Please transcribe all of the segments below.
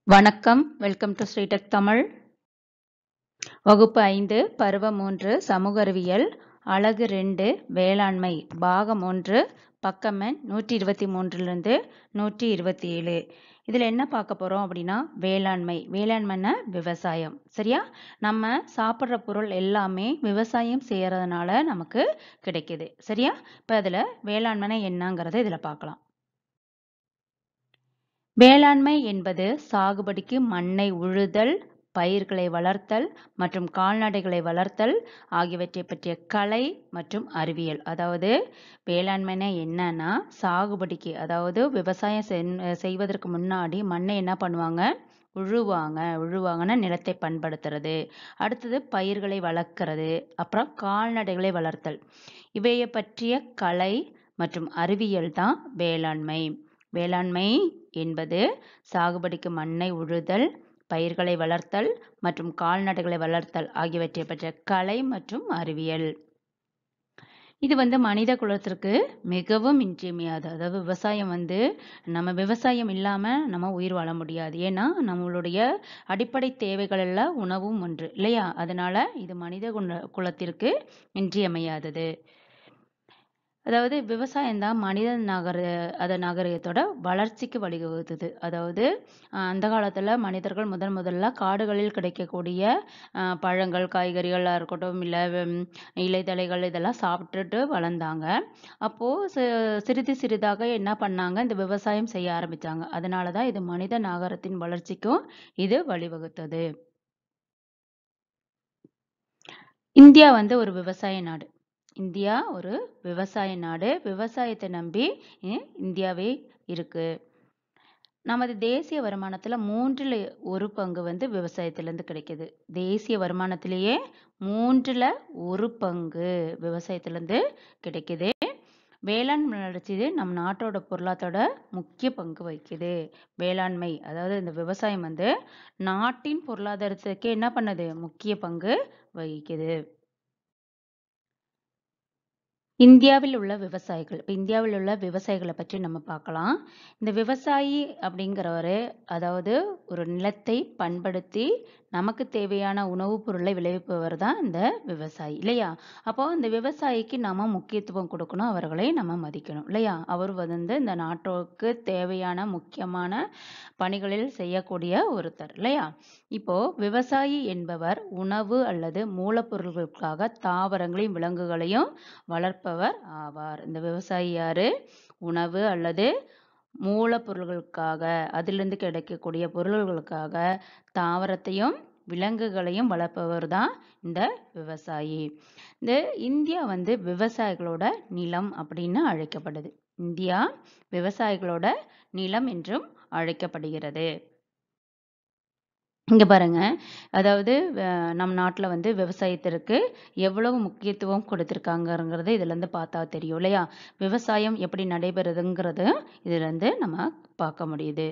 வணக்கம் welcome to ஸ்ரீடெக் Tamil வகுப்பு ஐந்து பருவம் மூன்று சமூக அறிவியல் அழகு ரெண்டு வேளாண்மை பாகம் ஒன்று பக்கம் எண் நூற்றி இருபத்தி மூன்றிலிருந்து நூற்றி இருபத்தி ஏழு இதில் என்ன பார்க்க போகிறோம் அப்படின்னா வேளாண்மை வேளாண்மைன்னா விவசாயம் சரியா நம்ம சாப்பிட்ற பொருள் எல்லாமே விவசாயம் செய்யறதுனால நமக்கு கிடைக்குது சரியா இப்போ அதில் வேளாண்மைனா என்னங்கிறத இதில் பார்க்கலாம் வேளாண்மை என்பது சாகுபடிக்கு மண்ணை உழுதல் பயிர்களை வளர்த்தல் மற்றும் கால்நடைகளை வளர்த்தல் ஆகியவற்றை பற்றிய கலை மற்றும் அறிவியல் அதாவது வேளாண்மைனா என்னன்னா சாகுபடிக்கு அதாவது விவசாயம் சென்- செய்வதற்கு முன்னாடி மண்ணை என்ன பண்ணுவாங்க உழுவாங்க உழுவாங்கன்னா நிலத்தை பண்படுத்துறது அடுத்தது பயிர்களை வளர்க்கறது அப்புறம் கால்நடைகளை வளர்த்தல் இவையை பற்றிய கலை மற்றும் அறிவியல் தான் வேளாண்மை வேளாண்மை என்பது சாகுபடிக்கு மண்ணை உழுதல் பயிர்களை வளர்த்தல் மற்றும் கால்நடைகளை வளர்த்தல் ஆகியவற்றை பற்றிய கலை மற்றும் அறிவியல் இது வந்து மனித குலத்திற்கு மிகவும் இன்றியமையாது அதாவது விவசாயம் வந்து நம்ம விவசாயம் இல்லாம நம்ம உயிர் வாழ முடியாது ஏன்னா நம்மளுடைய அடிப்படை தேவைகள் எல்லாம் உணவும் ஒன்று இல்லையா அதனால இது மனித குல- குலத்திற்கு இன்றியமையாதது அதாவது விவசாயம் தான் மனித நகர அத நாகரிகத்தோட வளர்ச்சிக்கு வழிவகுத்தது அதாவது அஹ் அந்த காலத்துல மனிதர்கள் முதன் முதல்ல காடுகளில் கிடைக்கக்கூடிய அஹ் பழங்கள் காய்கறிகளா இருக்கட்டும் இல்ல வெம், இலைதழைகள் இதெல்லாம் சாப்பிட்டுட்டு வளர்ந்தாங்க அப்போ சி- சிறிது சிறிதாக என்ன பண்ணாங்க இந்த விவசாயம் செய்ய ஆரம்பிச்சாங்க அதனாலதான் இது மனித நாகரத்தின் வளர்ச்சிக்கும் இது வழிவகுத்தது இந்தியா வந்து ஒரு விவசாய நாடு இந்தியா ஒரு விவசாய நாடு விவசாயத்தை நம்பி இ- இந்தியாவே இருக்கு நமது தேசிய வருமானத்துல மூன்றுல ஒரு பங்கு வந்து விவசாயத்துல இருந்து கிடைக்குது தேசிய வருமானத்திலேயே மூன்றுல ஒரு பங்கு விவசாயத்துல இருந்து கிடைக்குது வேளாண் வளர்ச்சி நம் நாட்டோட பொருளாதார முக்கிய பங்கு வகிக்குது வேளாண்மை அதாவது இந்த விவசாயம் வந்து நாட்டின் பொருளாதாரத்துக்கு என்ன பண்ணுது முக்கிய பங்கு வகிக்குது இந்தியாவில் உள்ள விவசாயிகள் இப்ப இந்தியாவில் உள்ள விவசாயிகளை பற்றி நம்ம பார்க்கலாம் இந்த விவசாயி அப்படிங்கிறவரு அதாவது ஒரு நிலத்தை பண்படுத்தி நமக்கு தேவையான உணவுப் பொருளை விளைவிப்பவர் தான் இந்த விவசாயி இல்லையா அப்போ இந்த விவசாயிக்கு நாம முக்கியத்துவம் கொடுக்கணும் அவர்களை நம்ம மதிக்கணும் இல்லையா அவர் வந்து இந்த நாட்டுக்கு தேவையான முக்கியமான பணிகளில் செய்யக்கூடிய ஒருத்தர் இல்லையா இப்போ விவசாயி என்பவர் உணவு அல்லது மூலப்பொருட்களுக்காக தாவரங்களையும் விலங்குகளையும் வளர்ப்பவர் ஆவார் இந்த விவசாயி யாரு உணவு அல்லது மூலப்பொருள்களுக்காக அதிலிருந்து கிடைக்கக்கூடிய பொருள்களுக்காக தாவரத்தையும் விலங்குகளையும் வளர்ப்பவர் தான் இந்த விவசாயி இந்த இந்தியா வந்து விவசாயிகளோட நிலம் அப்படின்னு அழைக்கப்படுது இந்தியா விவசாயிகளோட நிலம் என்றும் அழைக்கப்படுகிறது இங்க பாருங்க அதாவது அஹ், நம் நாட்டுல வந்து விவசாயத்திற்கு எவ்வளவு முக்கியத்துவம் கொடுத்திருக்காங்கங்கிறது இதுல இருந்து பார்த்தா தெரியும் இல்லையா விவசாயம் எப்படி நடைபெறுதுங்கிறது இதுல இருந்து நம்ம பார்க்க முடியுது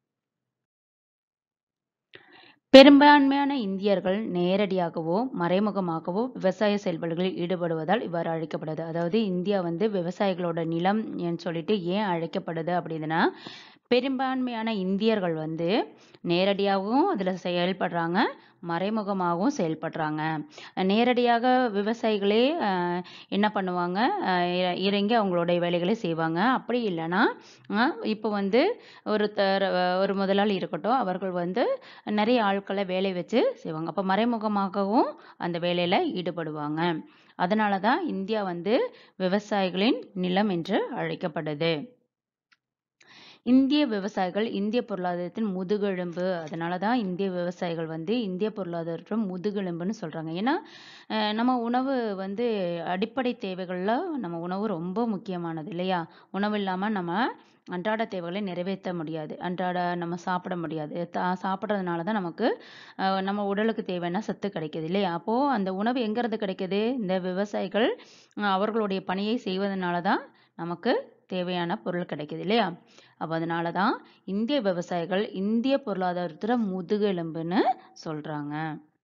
பெரும்பான்மையான இந்தியர்கள் நேரடியாகவோ மறைமுகமாகவோ விவசாய செயல்பாடுகளில் ஈடுபடுவதால் இவ்வாறு அழைக்கப்படுது அதாவது இந்தியா வந்து விவசாயிகளோட நிலம் ன்னு சொல்லிட்டு ஏன் அழைக்கப்படுது அப்படின்னா பெரும்பான்மையான இந்தியர்கள் வந்து நேரடியாகவும் அதுல செயல்படுறாங்க மறைமுகமாகவும் செயல்படுறாங்க நேரடியாக விவசாயிகளே அஹ், என்ன பண்ணுவாங்க அஹ், இற- இறங்கி அவங்களுடைய வேலைகளை செய்வாங்க அப்படி இல்லைன்னா அஹ், இப்போ வந்து ஒருத்தர் அஹ், ஒரு முதலாளி இருக்கட்டும் அவர்கள் வந்து நிறைய ஆட்களை வேலை வச்சு செய்வாங்க அப்போ மறைமுகமாகவும் அந்த வேலையில ஈடுபடுவாங்க அதனால தான் இந்தியா வந்து விவசாயிகளின் நிலம் என்று அழைக்கப்படுது இந்திய விவசாயிகள் இந்திய பொருளாதாரத்தின் முதுகெலும்பு அதனால தான் இந்திய விவசாயிகள் வந்து இந்திய பொருளாதாரத்தின் முதுகெலும்புன்னு சொல்றாங்க ஏன்னா அஹ், நம்ம உணவு வந்து அடிப்படை தேவைகள்ல நம்ம உணவு ரொம்ப முக்கியமானது இல்லையா உணவு இல்லாம நம்ம அன்றாட தேவைகளை நிறைவேற்ற முடியாது அன்றாட நம்ம சாப்பிட முடியாது தா- சாப்பிடுறதுனால தான் நமக்கு அஹ், நம்ம உடலுக்கு தேவையான சத்து கிடைக்குது இல்லையா அப்போ அந்த உணவு எங்க இருந்து கிடைக்குது இந்த விவசாயிகள் அஹ், அவர்களுடைய பணியை செய்வதனால தான் நமக்கு தேவையான பொருள் கிடைக்குது இல்லையா அப்ப அதனால தான் இந்திய விவசாயிகள் இந்திய பொருளாதாரத்துல முதுகெலும்புன்னு சொல்றாங்க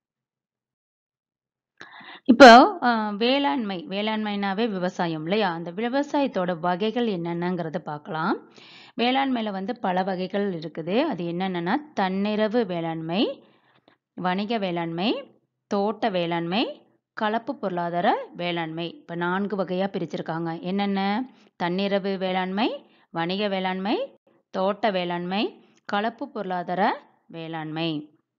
இப்போ அஹ், வேளாண்மை வேளாண்மைனாவே விவசாயம் இல்லையா அந்த விவசாயத்தோட வகைகள் என்னென்னங்கிறத பார்க்கலாம் வேளாண்மையில் வந்து பல வகைகள் இருக்குது அது என்னென்னா தன்னிறவு வேளாண்மை வணிக வேளாண்மை தோட்ட வேளாண்மை கலப்பு பொருளாதார வேளாண்மை இப்போ நான்கு வகையாக பிரிச்சிருக்காங்க என்னென்ன தன்னிறவு வேளாண்மை வணிக வேளாண்மை தோட்ட வேளாண்மை கலப்பு பொருளாதார வேளாண்மை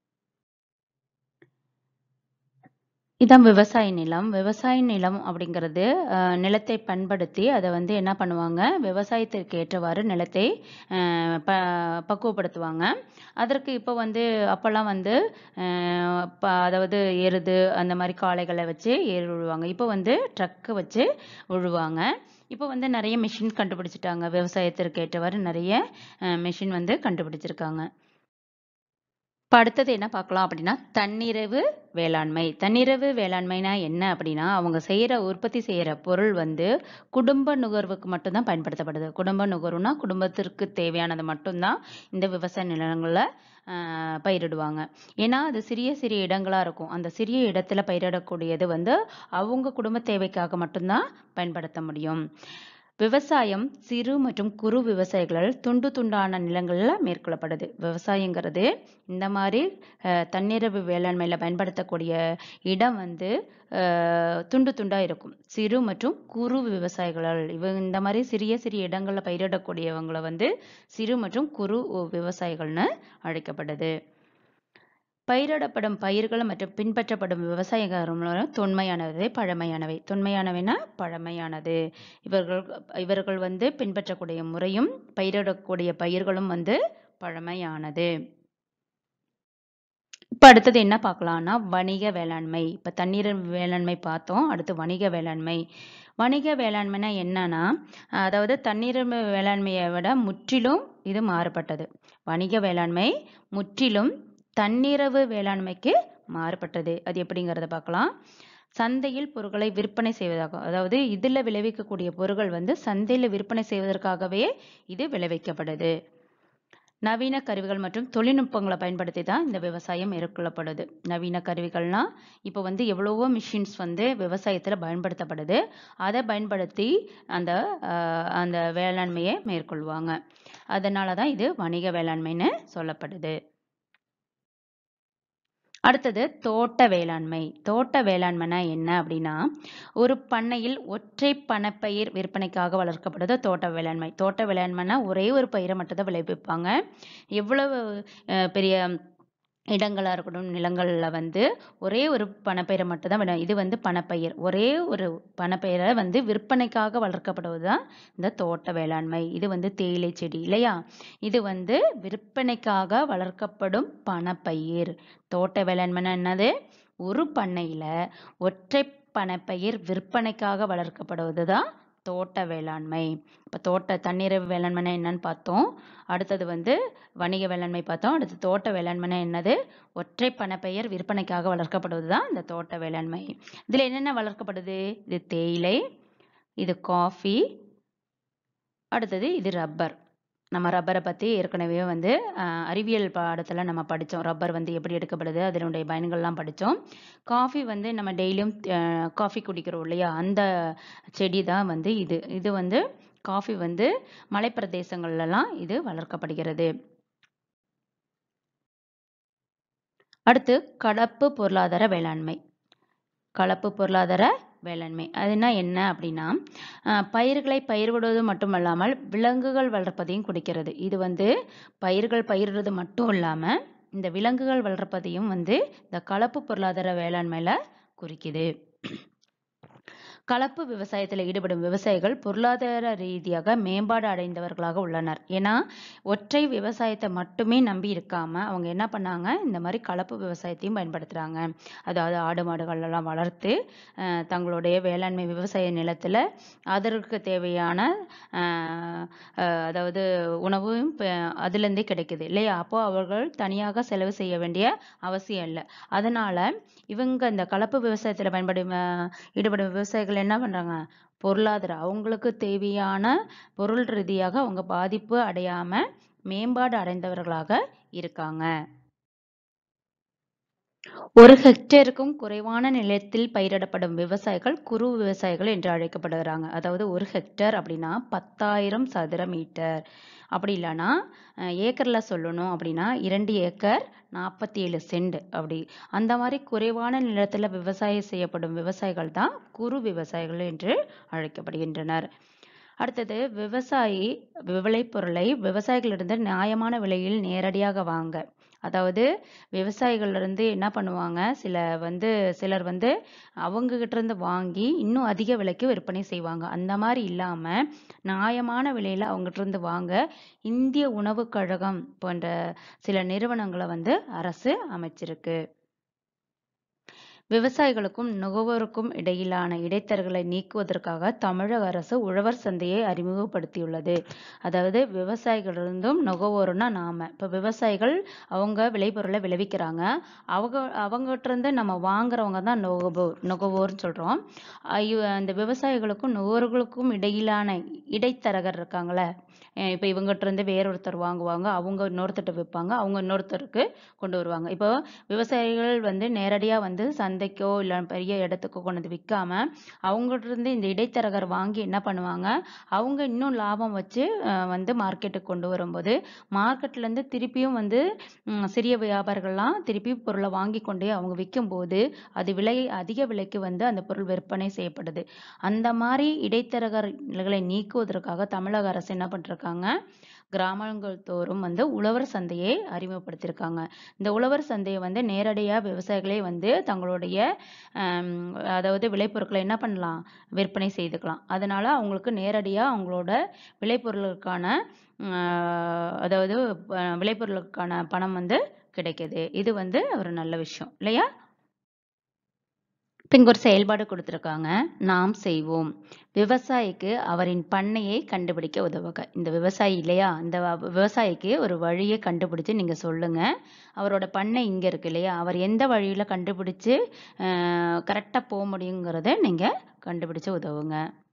இதான் விவசாய நிலம் விவசாய நிலம் அப்படிங்கிறது அஹ், நிலத்தை பண்படுத்தி அதை வந்து என்ன பண்ணுவாங்க விவசாயத்திற்கு ஏற்றவாறு நிலத்தை அஹ், ப பக்குவப்படுத்துவாங்க அதற்கு இப்போ வந்து அப்போல்லாம் வந்து அஹ், ப அதாவது எருது அந்த மாதிரி காளைகளை வச்சு ஏர் உழுவாங்க இப்போ வந்து ட்ரக்கு வச்சு உழுவாங்க இப்போ வந்து நிறைய மிஷின் கண்டுபிடிச்சிட்டாங்க விவசாயத்திற்கு ஏற்றவாறு நிறைய மிஷின் வந்து கண்டுபிடிச்சிருக்காங்க இப்போ அடுத்தது என்ன பார்க்கலாம் அப்படின்னா தன்னிறைவு வேளாண்மை தன்னிறைவு வேளாண்மைனா என்ன அப்படின்னா அவங்க செய்கிற உற்பத்தி செய்கிற பொருள் வந்து குடும்ப நுகர்வுக்கு மட்டும்தான் பயன்படுத்தப்படுது குடும்ப நுகர்வுனா குடும்பத்திற்கு தேவையானது மட்டும்தான் இந்த விவசாய நிலங்களில் பயிரிடுவாங்க ஏன்னா அது சிறிய சிறிய இடங்களாக இருக்கும் அந்த சிறிய இடத்துல பயிரிடக்கூடியது வந்து அவங்க குடும்ப தேவைக்காக மட்டும்தான் பயன்படுத்த முடியும் விவசாயம் சிறு மற்றும் குறு விவசாயிகளால் துண்டு துண்டான நிலங்களில் மேற்கொள்ளப்படுது விவசாயங்கிறது இந்த மாதிரி அஹ், தன்னிறைவு வேளாண்மையில் பயன்படுத்தக்கூடிய இடம் வந்து அஹ், துண்டு துண்டாக இருக்கும் சிறு மற்றும் குறு விவசாயிகளால் இவ இந்த மாதிரி சிறிய சிறிய இடங்களில் பயிரிடக்கூடியவங்களை வந்து சிறு மற்றும் குறு விவசாயிகள்னு அழைக்கப்படுது பயிரிடப்படும் பயிர்கள் மற்றும் பின்பற்றப்படும் விவசாய முறைகள் தொன்மையானவை பழமையானவை தொன்மையானவைனா பழமையானது இவர்கள் இவர்கள் வந்து பின்பற்றக்கூடிய முறையும் பயிரிடக்கூடிய பயிர்களும் வந்து பழமையானது இப்போ அடுத்தது என்ன பார்க்கலாம்னா வணிக வேளாண்மை இப்போ தண்ணீர் வேளாண்மை பார்த்தோம் அடுத்து வணிக வேளாண்மை வணிக வேளாண்மைனா என்னன்னா அதாவது தண்ணீர் வேளாண்மையை விட முற்றிலும் இது மாறுபட்டது வணிக வேளாண்மை முற்றிலும் தன்னிறவு வேளாண்மைக்கு மாறுபட்டது அது எப்படிங்கிறத பார்க்கலாம் சந்தையில் பொருட்களை விற்பனை செய்வதாகும் அதாவது இதில் விளைவிக்கக்கூடிய பொருட்கள் வந்து சந்தையில் விற்பனை செய்வதற்காகவே இது விளைவிக்கப்படுது நவீன கருவிகள் மற்றும் தொழில்நுட்பங்களை பயன்படுத்தி தான் இந்த விவசாயம் மேற்கொள்ளப்படுது நவீன கருவிகள்னா இப்போ வந்து எவ்வளவோ மிஷின்ஸ் வந்து விவசாயத்தில் பயன்படுத்தப்படுது அதை பயன்படுத்தி அந்த ஆஹ், அந்த வேளாண்மையை மேற்கொள்வாங்க அதனால தான் இது வணிக வேளாண்மைன்னு சொல்லப்படுது அடுத்தது தோட்ட வேளாண்மை தோட்ட வேளாண்மைனா என்ன அப்படின்னா ஒரு பண்ணையில் ஒற்றை பணப்பயிர் விற்பனைக்காக வளர்க்கப்படுது தோட்ட வேளாண்மை தோட்ட வேளாண்மைனா ஒரே ஒரு பயிரை மட்டும் தான் விளைவிப்பாங்க எவ்வளவு அஹ், பெரிய இடங்களா இருக்கட்டும் நிலங்கள்ல வந்து ஒரே ஒரு பணப்பயிரை மட்டும் தான் விட இது வந்து பணப்பயிர் ஒரே ஒரு பணப்பயிரை வந்து விற்பனைக்காக வளர்க்கப்படுவது தான் இந்த தோட்ட வேளாண்மை இது வந்து தேயிலை செடி இல்லையா இது வந்து விற்பனைக்காக வளர்க்கப்படும் பணப்பயிர் தோட்ட வேளாண்மைன்னா என்னது ஒரு பண்ணையில ஒற்றை பணப்பயிர் விற்பனைக்காக வளர்க்கப்படுவது தான் தோட்ட வேளாண்மை இப்போ தோட்ட தண்ணீர் வேளாண்மைனா என்னன்னு பார்த்தோம் அடுத்தது வந்து வணிக வேளாண்மை பார்த்தோம் அடுத்து தோட்ட வேளாண்மைனா என்னது ஒற்றை பணப்பெயர் விற்பனைக்காக வளர்க்கப்படுவது தான் இந்த தோட்ட வேளாண்மை இதில் என்னென்ன வளர்க்கப்படுது இது தேயிலை இது காஃபி அடுத்தது இது ரப்பர் நம்ம ரப்பரை பற்றி ஏற்கனவே வந்து அஹ், அறிவியல் பாடத்தில் நம்ம படித்தோம் ரப்பர் வந்து எப்படி எடுக்கப்படுது அதனுடைய பயன்கள்லாம் படித்தோம் காஃபி வந்து நம்ம டெய்லியும் காஃபி குடிக்கிறோம் இல்லையா அந்த செடி தான் வந்து இது இது வந்து காஃபி வந்து மலைப்பிரதேசங்கள்லாம் இது வளர்க்கப்படுகிறது அடுத்து கலப்பு பொருளாதார வேளாண்மை கலப்பு பொருளாதார வேளாண்மை அதுனா என்ன அப்படின்னா அஹ், பயிர்களை பயிரிடுவது மட்டுமல்லாமல் விலங்குகள் வளர்ப்பதையும் குறிக்கிறது இது வந்து பயிர்கள் பயிரிடுறது மட்டும் இல்லாம இந்த விலங்குகள் வளர்ப்பதையும் வந்து இந்த கலப்பு பொருளாதார வேளாண்மையில குறிக்குது கலப்பு விவசாயத்தில் ஈடுபடும் விவசாயிகள் பொருளாதார ரீதியாக மேம்பாடு அடைந்தவர்களாக உள்ளனர் ஏன்னா ஒற்றை விவசாயத்தை மட்டுமே நம்பி இருக்காம அவங்க என்ன பண்ணாங்க இந்த மாதிரி கலப்பு விவசாயத்தையும் பயன்படுத்துறாங்க அதாவது ஆடு மாடுகள் எல்லாம் வளர்த்து அஹ், தங்களுடைய வேளாண்மை விவசாய நிலத்துல அதற்கு தேவையான அஹ், அஹ், அதாவது உணவும் ப- அதிலிருந்தே கிடைக்குது இல்லையா அப்போ அவர்கள் தனியாக செலவு செய்ய வேண்டிய அவசியம் இல்லை அதனால இவங்க இந்த கலப்பு விவசாயத்துல பயன்படும் அஹ், ஈடுபடும் விவசாயிகள் என்ன பண்றாங்க பொருளாதார அவங்களுக்கு தேவையான பொருள் ரீதியாக அவங்க பாதிப்பு அடையாம மேம்பாடு அடைந்தவர்களாக இருக்காங்க ஒரு ஹெக்டேருக்கும் குறைவான நிலத்தில் பயிரிடப்படும் விவசாயிகள் குறு விவசாயிகள் என்று அழைக்கப்படுகிறாங்க அதாவது ஒரு ஹெக்டேர் அப்படின்னா பத்தாயிரம் சதுர மீட்டர் அப்படி இல்லைன்னா ஏக்கரில் சொல்லணும் அப்படின்னா இரண்டு ஏக்கர் நாற்பத்தி ஏழு சென்ட் அப்படி அந்த மாதிரி குறைவான நிலத்தில் விவசாயம் செய்யப்படும் விவசாயிகள் தான் குறு விவசாயிகள் என்று அழைக்கப்படுகின்றனர் அடுத்தது விவசாயி விளைபொருளை விவசாயிகளிடம் நியாயமான விலையில் நேரடியாக வாங்க அதாவது விவசாயிகள்லேருந்து என்ன பண்ணுவாங்க சில வந்து சிலர் வந்து அவங்ககிட்ட இருந்து வாங்கி இன்னும் அதிக விலைக்கு விற்பனை செய்வாங்க அந்த மாதிரி இல்லாமல் நியாயமான விலையில் அவங்ககிட்ட இருந்து வாங்க இந்திய உணவுக் கழகம் போன்ற சில நிறுவனங்களை வந்து அரசு அமைச்சிருக்கு விவசாயிகளுக்கும் நுகர்வோருக்கும் இடையிலான இடைத்தரகளை நீக்குவதற்காக தமிழக அரசு உழவர் சந்தையை அறிமுகப்படுத்தியுள்ளது அதாவது விவசாயிகளிருந்தும் நுகர்வோர்னா நாம இப்போ விவசாயிகள் அவங்க விளைபொருளை விளைவிக்கிறாங்க அவங்க அவங்ககிட்ட இருந்து நம்ம வாங்குறவங்க தான் நுகர்வோர் நுகர்வோர்னு சொல்றோம் அந்த விவசாயிகளுக்கும் நுகர்வோருக்கும் இடையிலான இடைத்தரகர் இருக்காங்களே இப்போ இவங்ககிட்ட இருந்து வேறொருத்தர் வாங்குவாங்க அவங்க இன்னொருத்தர்கிட்ட விற்பாங்க அவங்க இன்னொருத்தருக்கு கொண்டு வருவாங்க இப்போ விவசாயிகள் வந்து நேரடியாக வந்து சந்தைக்கோ இல்லை பெரிய இடத்துக்கோ கொண்டு வந்து விற்காம அவங்ககிட்ட இருந்து இந்த இடைத்தரகர் வாங்கி என்ன பண்ணுவாங்க அவங்க இன்னும் லாபம் வச்சு வந்து மார்க்கெட்டுக்கு கொண்டு வரும்போது மார்க்கெட்லேருந்து திருப்பியும் வந்து சிறிய வியாபாரிகள்லாம் திருப்பி பொருளை வாங்கி கொண்டே அவங்க விற்கும் போது அது விலை அதிக விலைக்கு வந்து அந்த பொருள் விற்பனை செய்யப்படுது அந்த மாதிரி இடைத்தரகர்களை நீக்குவதற்காக தமிழக அரசு என்ன பண்ணிருக்காங்க கிராமங்கள் தோறும் வந்து உழவர் சந்தையை அறிமுகப்படுத்தியிருக்காங்க இந்த உழவர் சந்தையை வந்து நேரடியாக விவசாயிகளே வந்து தங்களுடைய அதாவது விளைபொருட்களை என்ன பண்ணலாம் விற்பனை செய்துக்கலாம் அதனால அவங்களுக்கு நேரடியாக அவங்களோட விளைபொருளுக்கான அதாவது விளைபொருளுக்கான பணம் வந்து கிடைக்குது இது வந்து ஒரு நல்ல விஷயம் இல்லையா இப்போ இங்கே ஒரு செயல்பாடு கொடுத்துருக்காங்க நாம் செய்வோம் விவசாயிக்கு அவரின் பண்ணையை கண்டுபிடிக்க உதவுக இந்த விவசாயி இல்லையா இந்த விவசாயிக்கு ஒரு வழியை கண்டுபிடிச்சு நீங்கள் சொல்லுங்கள் அவரோட பண்ணை இங்கே இருக்கு இல்லையா அவர் எந்த வழியில் கண்டுபிடிச்சு கரெக்டாக போக முடியுங்கிறத நீங்கள் கண்டுபிடிச்சு உதவுங்க